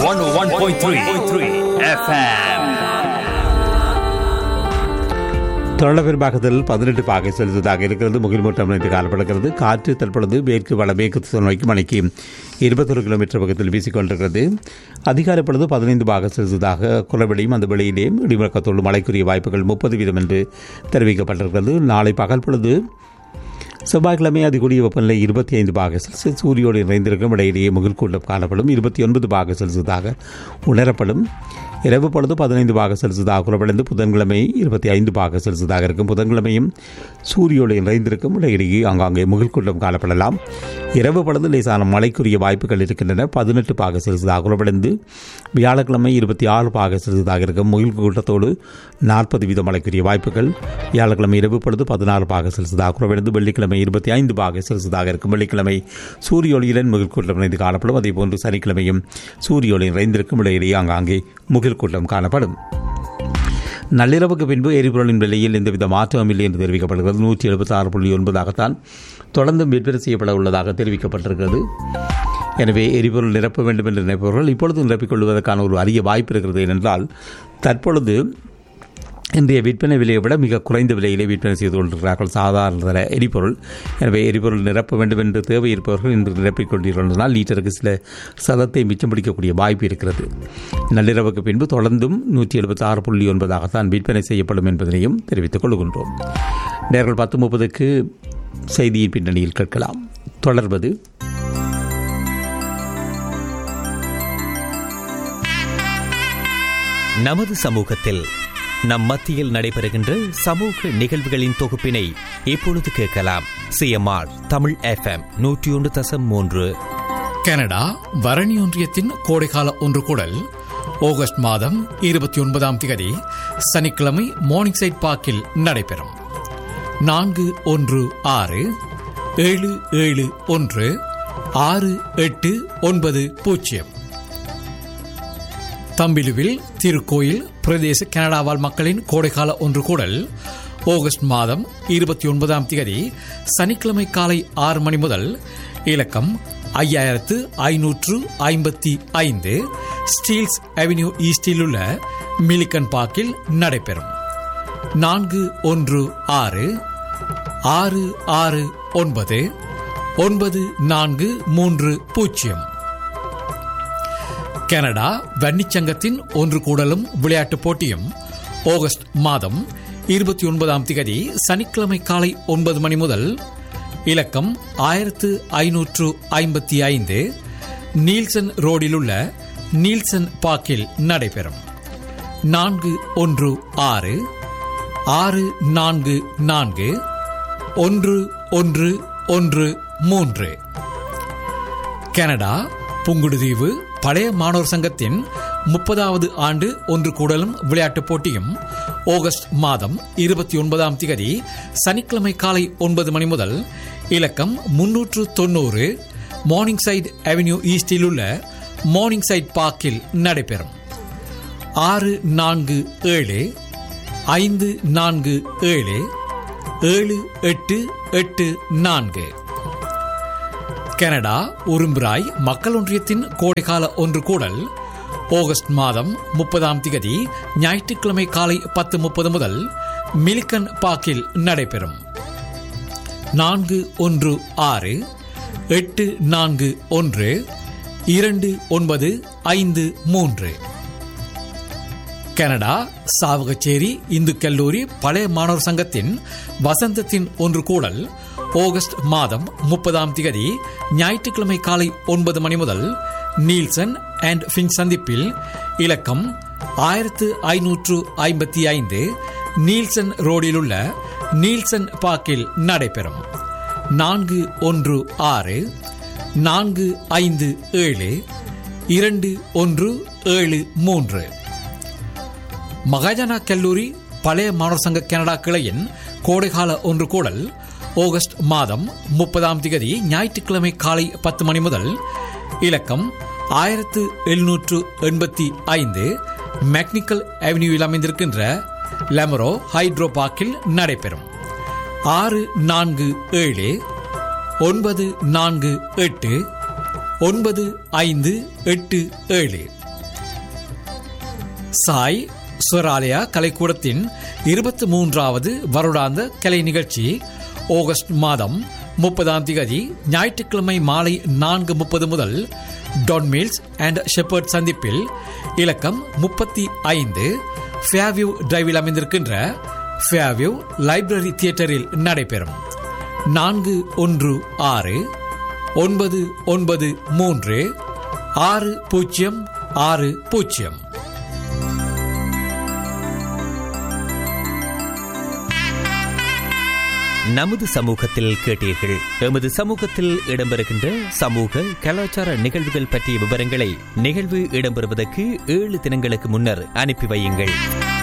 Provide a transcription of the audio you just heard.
101.3 FM. தொடர்ந்த பெரும்பாகத்தில் பதினெட்டு பாகை செலுத்ததாக இருக்கிறது முகில்மூட்டம் என்று காணப்படுகிறது காற்று தற்பொழுது மேற்கு வடமேற்கு திசை நோக்கி மணிக்கு இருபத்தொரு கிலோமீட்டர் பக்கத்தில் வீசிக்கொண்டிருக்கிறது அதிகாலை பொழுது பதினைந்து பாக செலுத்ததாக குறைவடையும் அந்த வெளியிலே இடிமுழக்கத்தோடு மழைக்குரிய வாய்ப்புகள் முப்பது வீதம் என்று தெரிவிக்கப்பட்டிருக்கிறது நாளை பகல் பொழுது செவ்வாய்க்கிழமை அதிகூடிய வெப்பநிலை இருபத்தி ஐந்து பாக செல்சியஸ் சூரியோடு இணைந்திருக்கும் இடையிலேயே முகில் கூட்டம் காணப்படும் இருபத்தி ஒன்பது பாக செல்சியஸாக உணரப்படும் இரவு பொழுது பதினைந்து பாக செல்சியஸாக குறைவடைந்து புதன்கிழமை இருபத்தி ஐந்து பாக செல்சியஸாக இருக்கும் புதன்கிழமையும் சூரியோடு இணைந்திருக்கும் இடையிலேயே ஆங்காங்கே முகில் கூட்டம் காணப்படலாம் இரவு பொழுது லேசான மழைக்குரிய வாய்ப்புகள் இருக்கின்றன பதினெட்டு பாக செல்சியஸாக குறைவடைந்து வியாழக்கிழமை இருபத்தி ஆறு பாக செல்சியஸாக இருக்கும் முகில் கூட்டத்தோடு நாற்பது வீத மழைக்குரிய வாய்ப்புகள் வியாழக்கிழமை இரவு பொழுது பதினாறு பாக செல்சியஸாக குறைவடைந்து வெள்ளிக்கிழமை இருபத்தி ஐந்து பாக செல்சியஸாக இருக்கும் வெள்ளிக்கிழமை சூரிய ஒளியுடன் முகில் கூட்டம் நிறைந்து காணப்படும் அதேபோன்று சனிக்கிழமையும் சூரிய ஒளி நிறைந்திருக்கும் இடையிலேயே ஆங்காங்கே முகில் கூட்டம் காணப்படும் நள்ளிரவுக்கு பின்பு எரிபொருளின் விலையில் எந்தவித மாற்றமும் இல்லை என்று தெரிவிக்கப்படுகிறது நூற்றி எழுபத்தி ஆறு புள்ளி ஒன்பதாகத்தான் தொடர்ந்தும் விற்பனை செய்யப்பட உள்ளதாக தெரிவிக்கப்பட்டிருக்கிறது எனவே எரிபொருள் நிரப்ப வேண்டும் என்று நினைப்பவர்கள் இப்பொழுது நிரப்பிக் கொள்வதற்கான ஒரு அரிய வாய்ப்பு இருக்கிறது ஏனென்றால் தற்பொழுது இன்றைய விற்பனை விலையை விட மிக குறைந்த விலையிலே விற்பனை செய்து கொண்டிருக்கிறார்கள் சாதாரண தர எரிபொருள் எனவே எரிபொருள் நிரப்ப வேண்டும் என்று தேவை இருப்பவர்கள் இன்று நிரப்பிக் கொண்டிருந்தால் லீட்டருக்கு சில சதத்தை மிச்சம் பிடிக்கக்கூடிய வாய்ப்பு இருக்கிறது நள்ளிரவுக்கு பின்பு தொடர்ந்தும் நூற்றி எழுபத்தி ஆறு புள்ளி ஒன்பதாகத்தான் விற்பனை செய்யப்படும் என்பதனையும் தெரிவித்துக் கொள்கின்றோம் நேர்கள் பத்து முப்பதுக்கு செய்தியின் பின்னணியில் கேட்கலாம் தொடர்வது நமது சமூகத்தில் நம் மத்தியில் நடைபெறுகின்ற சமூக நிகழ்வுகளின் தொகுப்பினை இப்பொழுது கேட்கலாம் சிஎம்ஆர் தமிழ் எஃப்எம் நூற்றி ஒன்று தசம் மூன்று கனடா வரணி ஒன்றியத்தின் கோடைக்கால ஒன்று கூடல் ஆகஸ்ட் மாதம் இருபத்தி ஒன்பதாம் தேதி சனிக்கிழமை மார்னிங் சைட் பார்க்கில் நடைபெறும் நான்கு ஒன்று ஆறு ஏழு ஏழு ஒன்று ஆறு எட்டு ஒன்பது பூஜ்ஜியம் தம்பிலுவில் திருக்கோயில் பிரதேச கனடா வாழ் மக்களின் கோடைக்கால ஒன்று கூடல் ஆகஸ்ட் மாதம் இருபத்தி ஒன்பதாம் தேதி சனிக்கிழமை காலை ஆறு மணி முதல் இலக்கம் ஐயாயிரத்து ஐநூற்று ஐம்பத்தி ஐந்து ஸ்டீல்ஸ் அவென்யூ ஈஸ்டில் உள்ள மிலிக்கன் பார்க்கில் நடைபெறும் நான்கு ஒன்று ஆறு ஆறு ஆறு ஒன்பது ஒன்பது நான்கு மூன்று பூஜ்ஜியம் கனடா வன்னிச்சங்கத்தின் ஒன்று கூடலும் விளையாட்டுப் போட்டியும் ஆகஸ்ட் மாதம் இருபத்தி ஒன்பதாம் திகதி சனிக்கிழமை காலை ஒன்பது மணி முதல் இலக்கம் ஆயிரத்து ஐநூற்று ஐம்பத்தி ஐந்து நீல்சன் ரோடில் உள்ள நீல்சன் பார்க்கில் நடைபெறும் நான்கு ஒன்று ஆறு ஆறு நான்கு நான்கு ஒன்று ஒன்று ஒன்று மூன்று கனடா புங்குடுதீவு பழைய மாணவர் சங்கத்தின் முப்பதாவது ஆண்டு ஒன்று கூடலும் விளையாட்டுப் போட்டியும் ஆகஸ்ட் மாதம் இருபத்தி ஒன்பதாம் திகதி சனிக்கிழமை காலை ஒன்பது மணி முதல் இலக்கம் முன்னூற்று தொண்ணூறு மார்னிங் சைட் அவென்யூ ஈஸ்டில் உள்ள மார்னிங் சைட் பார்க்கில் நடைபெறும் ஆறு நான்கு ஏழு ஐந்து நான்கு ஏழு ஏழு எட்டு எட்டு நான்கு கனடா உரும்பிராய் மக்கள் ஒன்றியத்தின் கோடைக்கால ஒன்று கூடல் ஆகஸ்ட் மாதம் முப்பதாம் திகதி ஞாயிற்றுக்கிழமை காலை பத்து முப்பது முதல் மிலிக்கன் பார்க்கில் நடைபெறும் நான்கு ஒன்று ஆறு எட்டு நான்கு ஒன்று இரண்டு ஒன்பது ஐந்து மூன்று கனடா சாவகச்சேரி இந்து கல்லூரி பழைய மாணவர் சங்கத்தின் வசந்தத்தின் ஒன்று கூடல் ஆகஸ்ட் மாதம் முப்பதாம் திகதி ஞாயிற்றுக்கிழமை காலை ஒன்பது மணி முதல் நீல்சன் அண்ட் ஃபின் சந்திப்பில் இலக்கம் ஆயிரத்து ஐநூற்று ஐம்பத்தி ஐந்து நீல்சன் ரோடில் உள்ள நீல்சன் பார்க்கில் நடைபெறும் நான்கு ஒன்று ஆறு நான்கு ஐந்து ஏழு இரண்டு ஒன்று ஏழு மூன்று மகாஜனா கல்லூரி பழைய மாணவர் சங்க கனடா கிளையின் கோடைகால ஒன்று கூடல் ஆகஸ்ட் மாதம் முப்பதாம் திகதி ஞாயிற்றுக்கிழமை காலை பத்து மணி முதல் இலக்கம் ஆயிரத்து எழுநூற்று எண்பத்தி ஐந்து மெக்னிக்கல் அவென்யூவில் அமைந்திருக்கின்ற லெமரோ ஹைட்ரோ பார்க்கில் நடைபெறும் ஆறு நான்கு ஏழு ஒன்பது நான்கு எட்டு ஒன்பது ஐந்து எட்டு ஏழு சாய் ஸ்வராலயா கலைக்கூடத்தின் இருபத்தி மூன்றாவது வருடாந்த கலை நிகழ்ச்சி ஆகஸ்ட் மாதம் முப்பதாம் திகதி ஞாயிற்றுக்கிழமை மாலை நான்கு முப்பது முதல் டான் மில்ஸ் அண்ட் ஷெப்பர்ட் சந்திப்பில் இலக்கம் முப்பத்தி ஐந்து ஃபேவியூ டிரைவில் அமைந்திருக்கின்ற ஃபேவியூ லைப்ரரி தியேட்டரில் நடைபெறும் நான்கு ஒன்று ஆறு ஒன்பது ஒன்பது மூன்று ஆறு பூஜ்ஜியம் ஆறு பூஜ்ஜியம் நமது சமூகத்தில் கேட்டீர்கள் எமது சமூகத்தில் இடம்பெறுகின்ற சமூக கலாச்சார நிகழ்வுகள் பற்றிய விவரங்களை நிகழ்வு இடம்பெறுவதற்கு ஏழு தினங்களுக்கு முன்னர் அனுப்பி வையுங்கள்